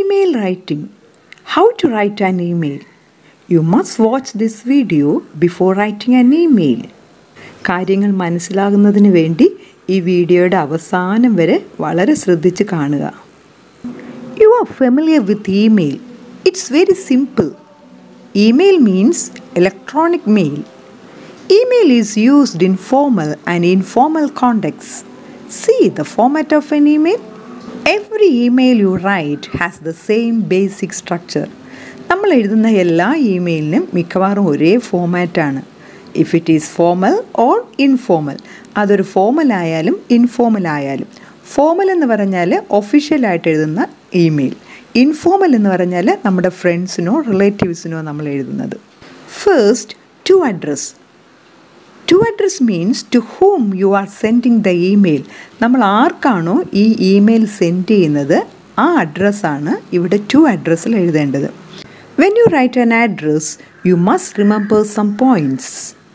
Email writing. How to write an email. You must watch this video before writing an email. കാര്യങ്ങൾ മനസ്സിലാകുന്നതിന് വേണ്ടി ഈ വീഡിയോയുടെ അവസാനം വരെ വളരെ ശ്രദ്ധിച്ച് കാണുക you are familiar with email it's very simple email means electronic mail email is used in formal and informal contexts See the format of an email. Every email you write has the same basic structure. നമ്മൾ എഴുതുന്ന എല്ലാ ഇമെയിലിനും മിക്കവാറും ഒരേ ഫോമാറ്റാണ് if it is formal or informal അതൊരു formal ആയാലും informal ആയാലും ഫോമൽ എന്ന് പറഞ്ഞാൽ ഒഫീഷ്യലായിട്ട് എഴുതുന്ന ഇമെയിൽ ഇൻഫോമൽ എന്ന് പറഞ്ഞാൽ നമ്മുടെ ഫ്രണ്ട്സിനോ റിലേറ്റീവ്സിനോ നമ്മൾ എഴുതുന്നത് first to address to address means to whom you are sending the email നമ്മൾ ആർക്കാണോ ഈ ഇമെയിൽ സെൻഡ് ചെയ്യുന്നത് ആ അഡ്രസ്സാണ് ഇവിടെ ടു അഡ്രസ്സിൽ എഴുതേണ്ടത് when you write an address you must remember some points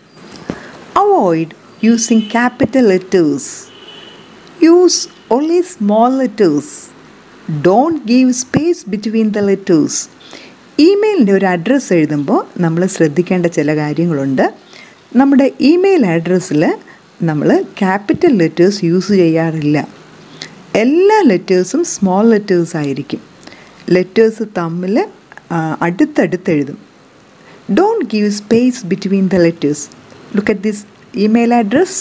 avoid using capital letters use only small letters don't give space between the letters ഇമെയിലിൻ്റെ ഒരു അഡ്രസ്സ് എഴുതുമ്പോൾ നമ്മൾ ശ്രദ്ധിക്കേണ്ട ചില കാര്യങ്ങളുണ്ട് നമ്മുടെ ഇമെയിൽ അഡ്രസ്സിൽ നമ്മൾ ക്യാപിറ്റൽ ലെറ്റേഴ്സ് യൂസ് ചെയ്യാറില്ല എല്ലാ ലെറ്റേഴ്സും സ്മോൾ ലെറ്റേഴ്സ് ആയിരിക്കും ലെറ്റേഴ്സ് തമ്മിൽ അടുത്തടുത്ത് എഴുതും don't give space between the letters look at this email address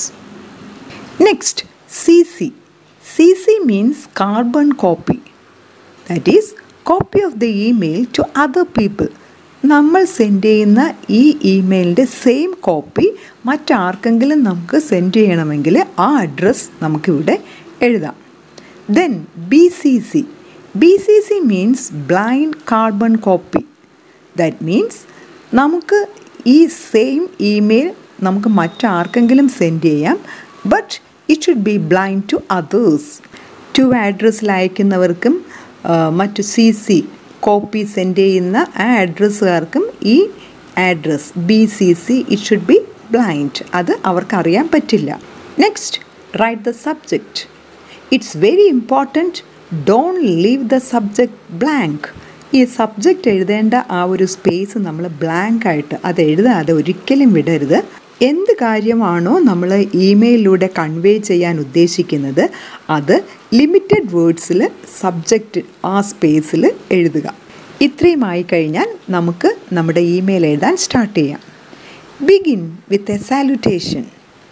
next C C C C means carbon copy that is copy of the email to other people നമ്മൾ send ചെയ്യുന്ന ഈ ഇമെയിലിൻ്റെ same copy മറ്റാർക്കെങ്കിലും നമുക്ക് send ചെയ്യണമെങ്കിൽ ആ address നമുക്കിവിടെ എഴുതാം then B C C B C C means blind carbon copy that means നമുക്ക് ഈ സെയിം ഇമെയിൽ നമുക്ക് മറ്റാർക്കെങ്കിലും സെൻഡ് ചെയ്യാം but it should be blind to others to അഡ്രസ്സിൽ അയക്കുന്നവർക്കും മറ്റു സി സി കോപ്പി സെൻഡ് ചെയ്യുന്ന ആ അഡ്രസ്സുകാർക്കും ഈ address B C C it should be blind അത് അവർക്ക് അറിയാൻ പറ്റില്ല next write the subject it's very important don't leave the subject blank ഈ സബ്ജക്റ്റ് എഴുതേണ്ട ആ ഒരു സ്പേസ് നമ്മൾ ബ്ലാങ്ക് ആയിട്ട് അത് എഴുതാതെ ഒരിക്കലും വിടരുത് എന്ത് കാര്യമാണോ നമ്മൾ ഇമെയിലിലൂടെ കൺവേ ചെയ്യാൻ ഉദ്ദേശിക്കുന്നത് അത് ലിമിറ്റഡ് വേർഡ്സിൽ സബ്ജക്റ്റ് ആ സ്പേസിൽ എഴുതുക ഇത്രയും ആയിക്കഴിഞ്ഞാൽ നമുക്ക് നമ്മുടെ ഇമെയിൽ എഴുതാൻ സ്റ്റാർട്ട് ചെയ്യാം begin with a salutation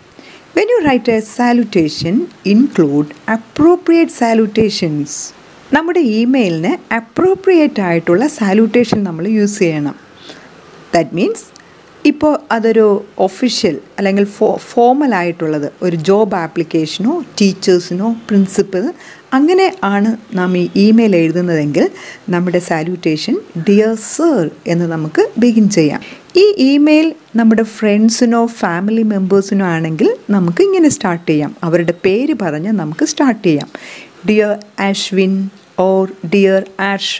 when you write a salutation include appropriate salutations നമ്മുടെ ഇമെയിലിന് അപ്രോപ്രിയേറ്റ് ആയിട്ടുള്ള സാലുറ്റേഷൻ നമ്മൾ യൂസ് ചെയ്യണം ദാറ്റ് മീൻസ് ഇപ്പോൾ അതൊരു ഒഫീഷ്യൽ അല്ലെങ്കിൽ ഫോ ഫോമൽ ആയിട്ടുള്ളത് ഒരു ജോബ് ആപ്ലിക്കേഷനോ ടീച്ചേഴ്സിനോ പ്രിൻസിപ്പൽ അങ്ങനെ ആണ് നാം ഈ ഇമെയിൽ എഴുതുന്നതെങ്കിൽ നമ്മുടെ സാല്യൂട്ടേഷൻ ഡിയർ സർ എന്ന് നമുക്ക് ബിഗിൻ ചെയ്യാം ഈ ഇമെയിൽ നമ്മുടെ ഫ്രണ്ട്സിനോ ഫാമിലി മെമ്പേഴ്സിനോ ആണെങ്കിൽ നമുക്ക് ഇങ്ങനെ സ്റ്റാർട്ട് ചെയ്യാം അവരുടെ പേര് പറഞ്ഞ് നമുക്ക് സ്റ്റാർട്ട് ചെയ്യാം dear Ashwin or dear Asha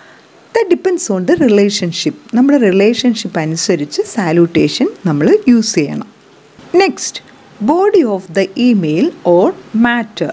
the depends on the relationship നമ്മുടെ റിലേഷൻഷിപ്പ് അനുസരിച്ച് സാലൂട്ടേഷൻ നമ്മൾ യൂസ് ചെയ്യണം next body of the email or matter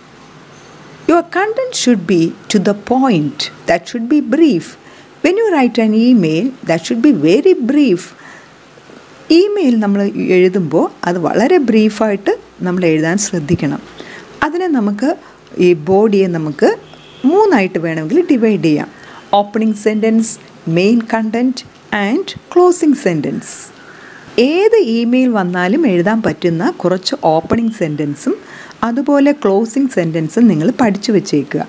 your content should be to the point that should be brief when you write an email that should be very brief email നമ്മൾ എഴുതുമ്പോൾ അത് വളരെ ബ്രീഫായിട്ട് നമ്മൾ എഴുതാൻ ശ്രദ്ധിക്കണം അതിനെ നമുക്ക് ഈ ബോഡിയെ നമുക്ക് മൂന്നായിട്ട് വേണമെങ്കിൽ ഡിവൈഡ് ചെയ്യാം opening sentence main content and closing sentence ഏത് ഇമെയിൽ വന്നാലും എഴുതാൻ പറ്റുന്ന കുറച്ച് ഓപ്പണിംഗ് സെൻറ്റൻസും അതുപോലെ ക്ലോസിംഗ് സെൻറ്റൻസും നിങ്ങൾ പഠിച്ചു വെച്ചേക്കുക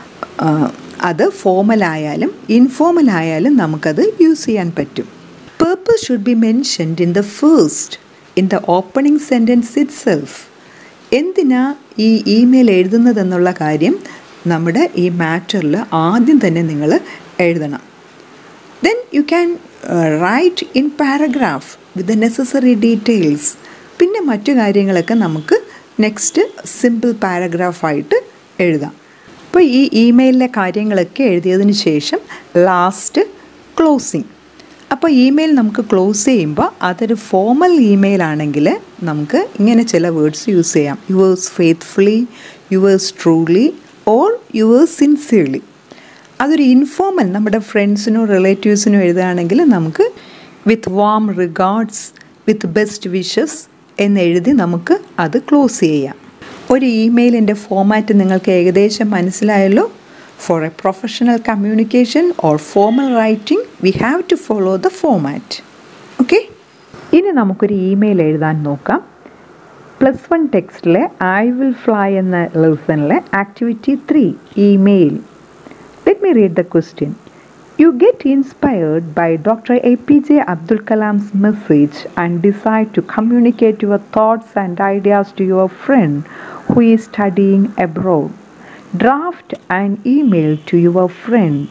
അത് ഫോമലായാലും ഇൻഫോമലായാലും നമുക്കത് യൂസ് ചെയ്യാൻ പറ്റും purpose should be mentioned in the first in the opening sentence itself എന്തിനാ ഈ ഇമെയിൽ എഴുതുന്നതെന്നുള്ള കാര്യം നമ്മുടെ ഈ മാറ്ററിൽ ആദ്യം തന്നെ നിങ്ങൾ എഴുതണം then you can write in paragraph with the necessary details പിന്നെ മറ്റു കാര്യങ്ങളൊക്കെ നമുക്ക് നെക്സ്റ്റ് സിമ്പിൾ പാരഗ്രാഫായിട്ട് എഴുതാം അപ്പോൾ ഈ ഇമെയിലിലെ കാര്യങ്ങളൊക്കെ എഴുതിയതിന് ശേഷം ലാസ്റ്റ് ക്ലോസിങ് അപ്പോൾ ഇമെയിൽ നമുക്ക് ക്ലോസ് ചെയ്യുമ്പോൾ അതൊരു ഫോമൽ ഇമെയിൽ ആണെങ്കിൽ നമുക്ക് ഇങ്ങനെ ചില വേർഡ്സ് യൂസ് ചെയ്യാം yours faithfully yours truly or yours sincerely അതൊരു ഇൻഫോർമൽ നമ്മുടെ ഫ്രണ്ട്സിനോ റിലേറ്റീവ്സിനോ എഴുതുകയാണെങ്കിൽ നമുക്ക് with warm regards with best wishes എന്നെഴുതി നമുക്ക് അത് ക്ലോസ് ചെയ്യാം ഒരു ഇമെയിലിൻ്റെ ഫോമാറ്റ് നിങ്ങൾക്ക് ഏകദേശം മനസ്സിലായല്ലോ for a professional communication or formal writing we have to follow the format okay ഇനി നമുക്കൊരു ഇമെയിൽ എഴുതാൻ നോക്കാം പ്ലസ് വൺ ടെക്സ്റ്റിലെ ഐ വിൽ ഫ്ലൈ എന്ന ലെസണിലെ activity three email let me read the question You get inspired by Dr. APJ Abdul Kalam's message and decide to communicate your thoughts and ideas to your friend who is studying abroad. Draft an email to your friend.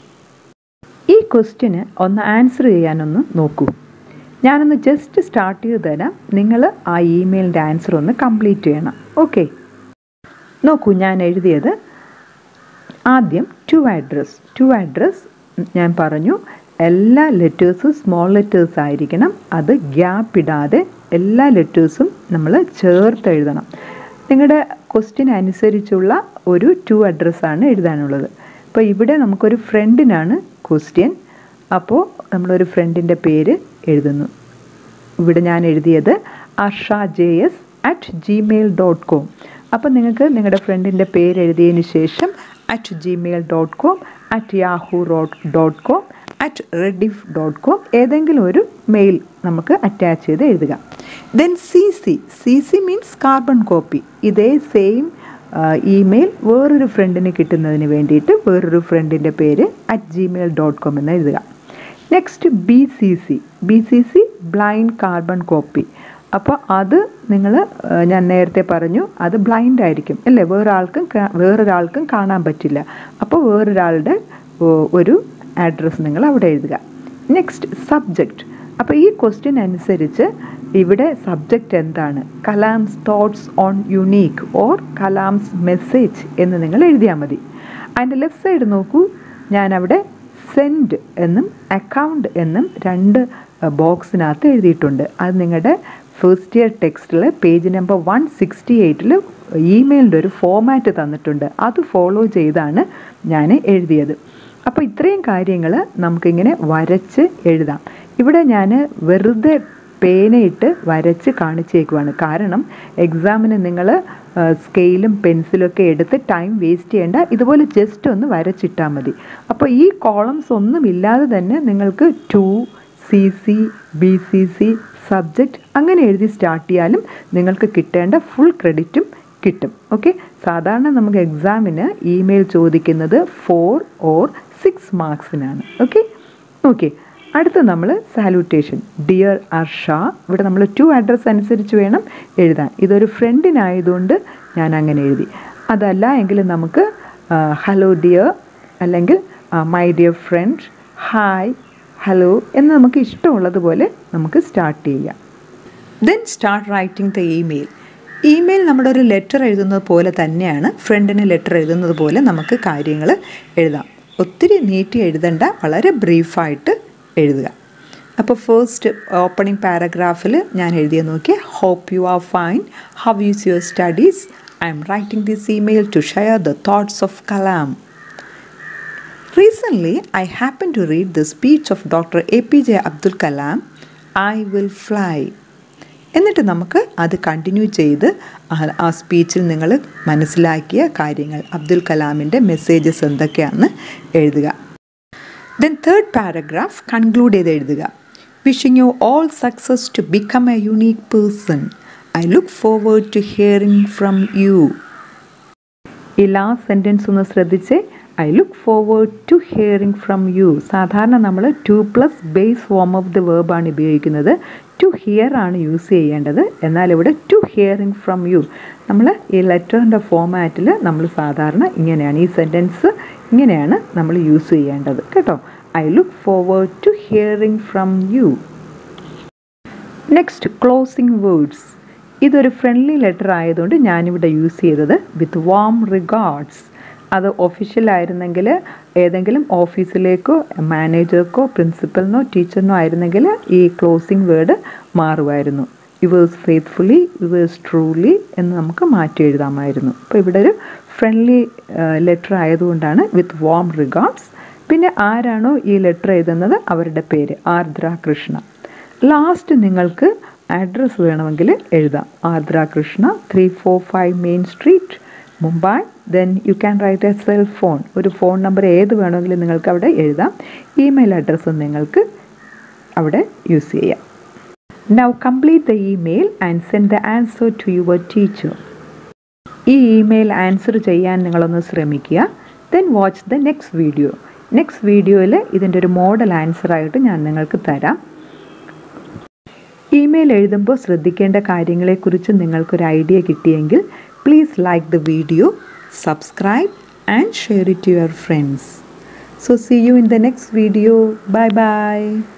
ഈ ക്വസ്റ്റ്യന് ഒന്ന് answer ചെയ്യാനൊന്ന് നോക്കൂ ഞാനൊന്ന് just start ചെയ്ത് തരാം നിങ്ങൾ ആ ഇമെയിലിൻ്റെ ആൻസർ ഒന്ന് കംപ്ലീറ്റ് ചെയ്യണം ഓക്കെ നോക്കൂ ഞാൻ എഴുതിയത് ആദ്യം ടു അഡ്രസ് ടു അഡ്രസ് ഞാൻ പറഞ്ഞു എല്ലാ ലെറ്റേഴ്സും സ്മോൾ ലെറ്റേഴ്സ് ആയിരിക്കണം അത് ഗ്യാപ്പ് ഇടാതെ എല്ലാ ലെറ്റേഴ്സും നമ്മൾ ചേർത്ത് എഴുതണം നിങ്ങളുടെ ക്വസ്റ്റ്യൻ അനുസരിച്ചുള്ള ഒരു ടു അഡ്രസ്സാണ് എഴുതാനുള്ളത് അപ്പോൾ ഇവിടെ നമുക്കൊരു ഫ്രണ്ടിനാണ് ക്വസ്റ്റ്യൻ അപ്പോൾ നമ്മളൊരു ഫ്രണ്ടിൻ്റെ പേര് എഴുതുന്നു ഇവിടെ ഞാൻ എഴുതിയത് Arsha J S at Gmail dot com അപ്പോൾ നിങ്ങൾക്ക് നിങ്ങളുടെ ഫ്രണ്ടിൻ്റെ പേര് എഴുതിയതിന് ശേഷം at Gmail dot com at Yahoo dot com at Rediff dot com ഏതെങ്കിലും ഒരു മെയിൽ നമുക്ക് അറ്റാച്ച് ചെയ്ത് എഴുതുക then C C C C means carbon copy ഇതേ സെയിം ഇമെയിൽ വേറൊരു ഫ്രണ്ടിന് കിട്ടുന്നതിന് വേണ്ടിയിട്ട് വേറൊരു ഫ്രണ്ടിൻ്റെ പേര് അറ്റ് ജിമെയിൽ ഡോട്ട് കോം എന്ന് എഴുതുക next B C C B C C blind carbon copy അപ്പോൾ അത് നിങ്ങൾ ഞാൻ നേരത്തെ പറഞ്ഞു അത് ബ്ലൈൻഡ് ആയിരിക്കും അല്ലേ വേറൊരാൾക്കും വേറൊരാൾക്കും കാണാൻ പറ്റില്ല അപ്പോൾ വേറൊരാളുടെ ഒരു അഡ്രസ്സ് നിങ്ങൾ അവിടെ എഴുതുക നെക്സ്റ്റ് സബ്ജക്റ്റ് അപ്പോൾ ഈ ക്വസ്റ്റ്യൻ അനുസരിച്ച് ഇവിടെ സബ്ജക്റ്റ് എന്താണ് Kalam's thoughts on unique or Kalam's message എന്ന് നിങ്ങൾ എഴുതിയാൽ മതി അതിൻ്റെ ലെഫ്റ്റ് സൈഡ് നോക്കൂ ഞാൻ അവിടെ സെൻഡ് എന്നും അക്കൗണ്ട് എന്നും രണ്ട് ബോക്സിനകത്ത് എഴുതിയിട്ടുണ്ട് അത് നിങ്ങളുടെ ഫസ്റ്റ് ഇയർ ടെക്സ്റ്റിൽ പേജ് നമ്പർ വൺ സിക്സ്റ്റി എയ്റ്റിൽ ഇമെയിലിൻ്റെ ഒരു ഫോമാറ്റ് തന്നിട്ടുണ്ട് അത് ഫോളോ ചെയ്താണ് ഞാൻ എഴുതിയത് അപ്പോൾ ഇത്രയും കാര്യങ്ങൾ നമുക്കിങ്ങനെ വരച്ച് എഴുതാം ഇവിടെ ഞാൻ വെറുതെ പേനയിട്ട് വരച്ച് കാണിച്ചേക്കുവാണ് കാരണം എക്സാമിന് നിങ്ങൾ സ്കെയിലും പെൻസിലൊക്കെ എടുത്ത് ടൈം വേസ്റ്റ് ചെയ്യേണ്ട ഇതുപോലെ ജസ്റ്റ് ഒന്ന് വരച്ചിട്ടാൽ മതി അപ്പോൾ ഈ കോളംസ് ഒന്നും ഇല്ലാതെ തന്നെ നിങ്ങൾക്ക് to C C B C C subject അങ്ങനെ എഴുതി സ്റ്റാർട്ട് ചെയ്യാലും നിങ്ങൾക്ക് കിട്ടേണ്ട ഫുൾ ക്രെഡിറ്റും കിട്ടും ഓക്കെ സാധാരണ നമുക്ക് എക്സാമിന് ഇമെയിൽ ചോദിക്കുന്നത് ഫോർ ഓർ സിക്സ് മാർക്സിനാണ് ഓക്കെ ഓക്കെ അടുത്ത നമ്മൾ സാലൂട്ടേഷൻ ഡിയർ അർഷ ഇവിടെ നമ്മൾ ടു അഡ്രസ്സ് അനുസരിച്ച് വേണം എഴുതാൻ ഇതൊരു ഫ്രണ്ടിനായതുകൊണ്ട് ഞാൻ അങ്ങനെ എഴുതി അതല്ല എങ്കിൽ നമുക്ക് ഹലോ ഡിയർ അല്ലെങ്കിൽ my dear friend hi hello എന്ന് നമുക്ക് ഇഷ്ടമുള്ളതുപോലെ നമുക്ക് സ്റ്റാർട്ട് ചെയ്യാം then start writing the email email നമ്മുടെ ഒരു ലെറ്റർ എഴുതുന്നത് പോലെ തന്നെയാണ് ഫ്രണ്ടിന് ലെറ്റർ എഴുതുന്നത് പോലെ നമുക്ക് കാര്യങ്ങൾ എഴുതാം ഒത്തിരി നീട്ടി എഴുതണ്ട വളരെ ബ്രീഫായിട്ട് എഴുതുക അപ്പോൾ ഫസ്റ്റ് ഓപ്പണിംഗ് പാരഗ്രാഫിൽ ഞാൻ എഴുതിയ നോക്കിയ hope you are fine how is your studies I am writing this email to share the thoughts of Kalam Recently, I happened to read the speech of Dr. APJ Abdul Kalam, I Will Fly. എന്നിട്ട് നമുക്ക് അത് continue ചെയ്ത് ആ സ്പീച്ചിൽ നിങ്ങൾ മനസ്സിലാക്കിയ കാര്യങ്ങൾ Abdul കലാമിൻ്റെ messages എന്തൊക്കെയാണെന്ന് എഴുതുക ദെൻ തേർഡ് പാരഗ്രാഫ് കൺക്ലൂഡ് ചെയ്ത് എഴുതുക wishing you all success to become a unique person I look forward to hearing from you ഈ ലാസ്റ്റ് സെൻറ്റൻസ് ഒന്ന് ശ്രദ്ധിച്ച് I look forward to hearing from you സാധാരണ നമ്മൾ to plus base form of the വേർബാണ് ഉപയോഗിക്കുന്നത് to here ആണ് use ചെയ്യേണ്ടത് എന്നാൽ ഇവിടെ ടു ഹിയറിംഗ് ഫ്രം യു നമ്മൾ ഈ ലെറ്ററിൻ്റെ ഫോമാറ്റിൽ നമ്മൾ സാധാരണ ഇങ്ങനെയാണ് ഈ സെൻറ്റൻസ് ഇങ്ങനെയാണ് നമ്മൾ യൂസ് ചെയ്യേണ്ടത് കേട്ടോ I look forward to hearing from you next closing words ഇതൊരു ഫ്രണ്ട്ലി ലെറ്റർ ആയതുകൊണ്ട് ഞാനിവിടെ യൂസ് ചെയ്തത് വിത്ത് വാം റിഗാർഡ്സ് അത് ഒഫീഷ്യലായിരുന്നെങ്കിൽ ഏതെങ്കിലും ഓഫീസിലേക്കോ മാനേജർക്കോ പ്രിൻസിപ്പലിനോ ടീച്ചറിനോ ആയിരുന്നെങ്കിൽ ഈ ക്ലോസിംഗ് വേർഡ് മാറുമായിരുന്നു യുവേഴ്സ് ഫെയ്ത്ത്ഫുള്ളി യുവേഴ്സ് ട്രൂലി എന്ന് നമുക്ക് മാറ്റി എഴുതാമായിരുന്നു അപ്പോൾ ഇവിടെ ഒരു ഫ്രണ്ട്ലി ലെറ്റർ ആയതുകൊണ്ടാണ് വിത്ത് വാം റിഗാർഡ്സ് പിന്നെ ആരാണോ ഈ ലെറ്റർ എഴുതുന്നത് അവരുടെ പേര് ആർദ്ര കൃഷ്ണ ലാസ്റ്റ് നിങ്ങൾക്ക് അഡ്രസ്സ് വേണമെങ്കിൽ എഴുതാം Ardra Krishna three four five main street Mumbai then you can write a cell phone ഒരു ഫോൺ നമ്പർ ഏത് വേണമെങ്കിലും നിങ്ങൾക്ക് അവിടെ എഴുതാം ഇമെയിൽ അഡ്രസ്സും നിങ്ങൾക്ക് അവിടെ യൂസ് ചെയ്യാം now complete the email and send the answer to your teacher ഈ ഇമെയിൽ ആൻസർ ചെയ്യാൻ നിങ്ങളൊന്ന് ശ്രമിക്കുക then watch the next video next വീഡിയോയിൽ ഇതിൻ്റെ ഒരു മോഡൽ ആൻസറായിട്ട് ഞാൻ നിങ്ങൾക്ക് തരാം ഇമെയിൽ എഴുതുമ്പോൾ ശ്രദ്ധിക്കേണ്ട കാര്യങ്ങളെക്കുറിച്ച് നിങ്ങൾക്കൊരു ഐഡിയ കിട്ടിയെങ്കിൽ please like the video subscribe and share it to your friends so see you in the next video bye by